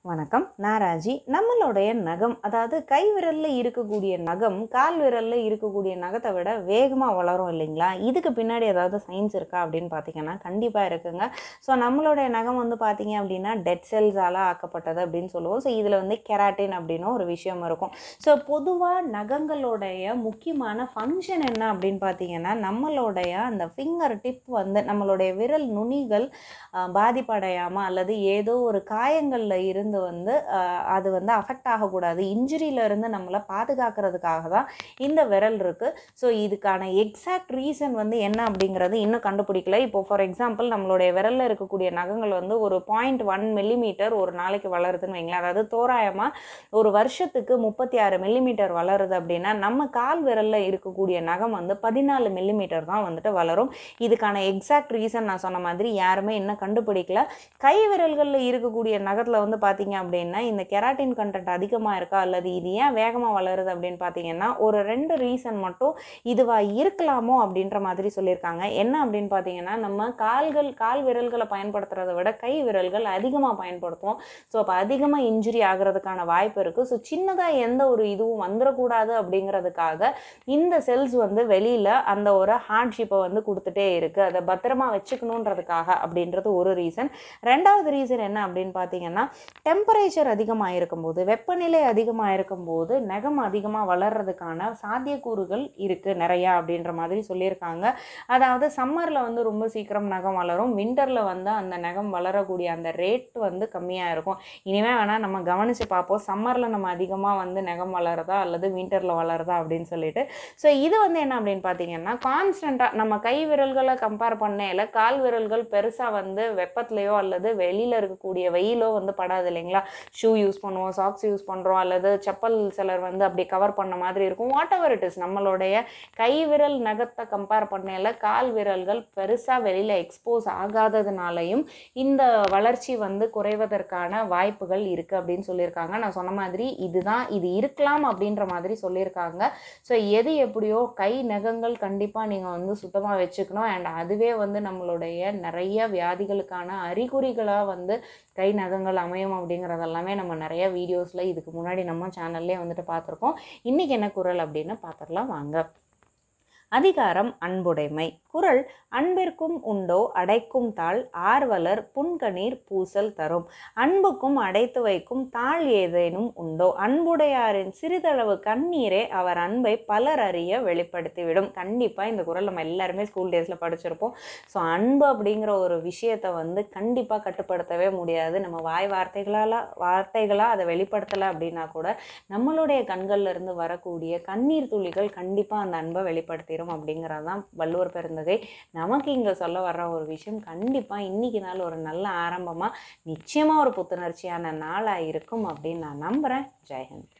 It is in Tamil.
வணக்கம் நான் ராஜி நம்மளுடைய நகம் அதாவது கை விரலில் இருக்கக்கூடிய நகம் கால் விரலில் இருக்கக்கூடிய நகத்தை விட வேகமாக வளரும் இல்லைங்களா இதுக்கு பின்னாடி ஏதாவது சயின்ஸ் இருக்கா அப்படின்னு பார்த்தீங்கன்னா கண்டிப்பாக இருக்குங்க ஸோ நம்மளுடைய நகம் வந்து பார்த்தீங்க அப்படின்னா டெட் செல்ஸால் ஆக்கப்பட்டது அப்படின்னு சொல்லுவோம் ஸோ இதில் வந்து கெராட்டின் அப்படின்னு ஒரு விஷயம் இருக்கும் ஸோ பொதுவாக நகங்களுடைய முக்கியமான ஃபங்க்ஷன் என்ன அப்படின்னு பார்த்தீங்கன்னா நம்மளுடைய அந்த ஃபிங்கர் டிப் வந்து நம்மளுடைய விரல் நுனிகள் ஆஹ், பாதிப்படையாமல் அல்லது ஏதோ ஒரு காயங்களில் இருந்து வந்து ஆஹ், அது வந்து அஃபெக்ட் ஆகக்கூடாது இன்ஜுரியில இருந்து நம்மளை பாதுகாக்கிறதுக்காக தான் இந்த விரல் இருக்குது ஸோ இதுக்கான எக்ஸாக்ட் ரீசன் வந்து என்ன அப்படிங்கிறது இன்னும் கண்டுபிடிக்கல இப்போ ஃபார் எக்ஸாம்பிள் நம்மளுடைய விரலில் இருக்கக்கூடிய நகங்கள் வந்து ஒரு பாயிண்ட் ஒன் மில்லிமீட்டர் ஒரு நாளைக்கு வளருதுன்னு வைங்களேன் அதாவது தோராயமாக ஒரு வருஷத்துக்கு முப்பத்தி ஆறு மில்லிமீட்டர் வளருது அப்படின்னா நம்ம கால் விரலில் இருக்கக்கூடிய நகம் வந்து பதினாலு மில்லிமீட்டர் தான் வந்துட்டு வளரும் இதுக்கான எக்ஸாக்ட் ரீசன் நான் சொன்ன மாதிரி யாருமே இன்னும் கண்டுபிடிக்கல கை விரல்களில் இருக்கக்கூடிய நகத்தில் வந்து பார்த்தீங்க அப்படின்னா இந்த கெராட்டின் கண்டென்ட் அதிகமாக இருக்கா அல்லது இது ஏன் வேகமாக வளருது அப்படின்னு பார்த்தீங்கன்னா ஒரு ரெண்டு ரீசன் மட்டும் இதுவா இருக்கலாமோ அப்படின்ற மாதிரி சொல்லியிருக்காங்க என்ன அப்படின்னு பார்த்தீங்கன்னா நம்ம கால்கள் கால் விரல்களை பயன்படுத்துறதை விட கை விரல்கள் அதிகமாக பயன்படுத்துவோம் ஸோ அப்போ அதிகமாக இன்ஜுரி ஆகிறதுக்கான வாய்ப்பு இருக்குது ஸோ சின்னதாக எந்த ஒரு இதுவும் வந்துடக்கூடாது அப்படிங்கிறதுக்காக இந்த செல்ஸ் வந்து வெளியில் அந்த ஒரு ஹார்ட்ஷிப்பை வந்து கொடுத்துட்டே இருக்குது அதை பத்திரமா வச்சுக்கணுன்றதுக்காக அப்படின்றது ஒரு ரீசன் ரெண்டாவது ரீசன் என்ன அப்படின்னு பார்த்தீங்கன்னா டெம்பரேச்சர் அதிகமாக இருக்கும்போது வெப்பநிலை அதிகமாக இருக்கும்போது நகம் அதிகமாக வளர்றதுக்கான சாத்தியக்கூறுகள் இருக்குது நிறையா அப்படின்ற மாதிரி சொல்லியிருக்காங்க அதாவது சம்மரில் வந்து ரொம்ப சீக்கிரம் நகம் வளரும் விண்டரில் வந்து அந்த நகம் வளரக்கூடிய அந்த ரேட் வந்து கம்மியாக இருக்கும் இனிமேல் வேணால் நம்ம கவனித்து பார்ப்போம் சம்மரில் நம்ம அதிகமாக வந்து நகம் வளருதா அல்லது விண்டரில் வளருதா அப்படின்னு சொல்லிட்டு ஸோ இது வந்து என்ன அப்படின்னு பார்த்தீங்கன்னா கான்ஸ்டண்ட்டாக நம்ம கை விரல்களை கம்பேர் பண்ணையில் கால் விரல்கள் பெருசாக வந்து வெப்பத்துலேயோ அல்லது வெளியில் இருக்கக்கூடிய வெயிலோ வந்து படாது இல்லைங்களா ஷூ யூஸ் பண்ணுவோம் சாக்ஸ் யூஸ் பண்ணுறோம் அல்லது செப்பல் சிலர் வந்து அப்படி கவர் பண்ண மாதிரி இருக்கும் வாட் எவர் இட் இஸ் நம்மளுடைய கை விரல் நகத்தை கம்பேர் பண்ணையில் கால் விரல்கள் பெருசாக வெளியில் எக்ஸ்போஸ் ஆகாததுனாலையும் இந்த வளர்ச்சி வந்து குறைவதற்கான வாய்ப்புகள் இருக்குது அப்படின்னு சொல்லியிருக்காங்க நான் சொன்ன மாதிரி இதுதான் இது இருக்கலாம் அப்படின்ற மாதிரி சொல்லியிருக்காங்க ஸோ எது எப்படியோ கை நகங்கள் கண்டிப்பாக நீங்கள் வந்து சுத்தமாக வச்சுக்கணும் அண்ட் அதுவே வந்து நம்மளுடைய நிறைய வியாதிகளுக்கான அறிகுறிகளாக வந்து கை நகங்கள் அமையும் அப்படிங்கிறதெல்லாமே நம்ம நிறைய வீடியோஸில் இதுக்கு முன்னாடி நம்ம சேனல்லே வந்துட்டு பார்த்துருக்கோம் இன்றைக்கி என்ன குரல் அப்படின்னு பார்த்துடலாம் வாங்க அதிகாரம் அன்புடைமை குரல் அன்பிற்கும் உண்டோ அடைக்கும் தாள் ஆர்வலர் புன்கணீர் பூசல் தரும் அன்புக்கும் அடைத்து வைக்கும் தாள் ஏதேனும் உண்டோ அன்புடையாரின் சிறிதளவு கண்ணீரே அவர் அன்பை பலர் அறிய வெளிப்படுத்திவிடும் கண்டிப்பாக இந்த குரல் நம்ம எல்லாருமே ஸ்கூல் டேஸில் படிச்சிருப்போம் ஸோ அன்பு அப்படிங்கிற ஒரு விஷயத்தை வந்து கண்டிப்பாக கட்டுப்படுத்தவே முடியாது நம்ம வாய் வார்த்தைகளால் வார்த்தைகளாக அதை வெளிப்படுத்தலை அப்படின்னா கூட நம்மளுடைய கண்கள்ல இருந்து வரக்கூடிய கண்ணீர் துளிகள் கண்டிப்பாக அந்த அன்பை வெளிப்படுத்திடும் அப்படிங்கிறது தான் வள்ளுவர் பெருந்தகை நமக்கு இங்கே சொல்ல வர்ற ஒரு விஷயம் கண்டிப்பாக இன்னைக்கு நாள் ஒரு நல்ல ஆரம்பமாக நிச்சயமாக ஒரு புத்துணர்ச்சியான நாளாக இருக்கும் அப்படின்னு நான் நம்புகிறேன் ஜெயஹிந்த்